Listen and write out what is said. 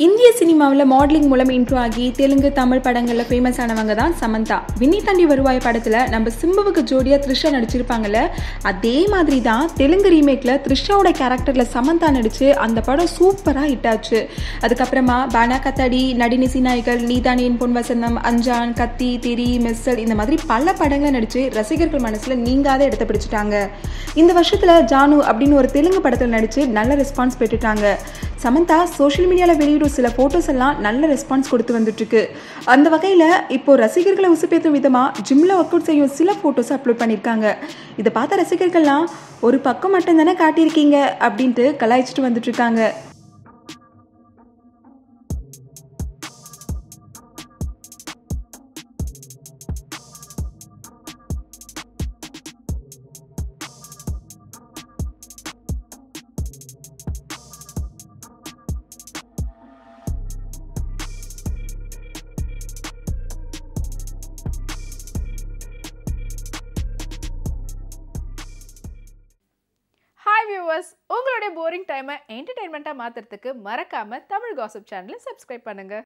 இந்திய சினிமாவில் மாடலிங் மூலம் இன்ட்ரோ ஆகி தெலுங்கு தமிழ் படங்களில் ஃபேமஸ் ஆனவங்க தான் சமந்தா விண்ணி தாண்டி வருவாய் படத்தில் நம்ம சிம்புவுக்கு ஜோடியாக த்ரிஷா நடிச்சிருப்பாங்கல்ல அதே மாதிரி தான் தெலுங்கு ரீமேக்கில் த்ரிஷாவோட கேரக்டரில் சமந்தா நடித்து அந்த படம் சூப்பராக ஹிட் ஆச்சு அதுக்கப்புறமா பானா கத்தாடி நடினிசி நாய்கள் நீதானியின் பொன் வசந்தம் அஞ்சான் கத்தி திரி மெர்சல் இந்த மாதிரி பல படங்களை நடித்து ரசிகர்கள் மனசில் நீங்காத இடத்த பிடிச்சிட்டாங்க இந்த வருஷத்தில் ஜானு அப்படின்னு ஒரு தெலுங்கு படத்தில் நடித்து நல்ல ரெஸ்பான்ஸ் பெற்றுட்டாங்க சமந்தா சோஷியல் மீடியாவில் வெளியிடும் சில ஃபோட்டோஸ் எல்லாம் நல்ல ரெஸ்பான்ஸ் கொடுத்து வந்துட்டுருக்கு அந்த வகையில் இப்போ ரசிகர்களை உசுப்பேற்றும் விதமாக ஜிம்மில் ஒர்க் அவுட் செய்யும் சில ஃபோட்டோஸ் அப்லோட் பண்ணியிருக்காங்க இதை பார்த்த ரசிகர்கள்லாம் ஒரு பக்கம் மட்டும் தானே காட்டியிருக்கீங்க அப்படின்ட்டு கலாய்ச்சிட்டு வந்துட்டுருக்காங்க ஹாய் வியூவர்ஸ் உங்களுடைய போரிங் டைமை என்டர்டைன்மெண்ட்டாக மாற்றுறதுக்கு மறக்காமல் தமிழ் காசிப் சேனலை சப்ஸ்கிரைப் பண்ணுங்கள்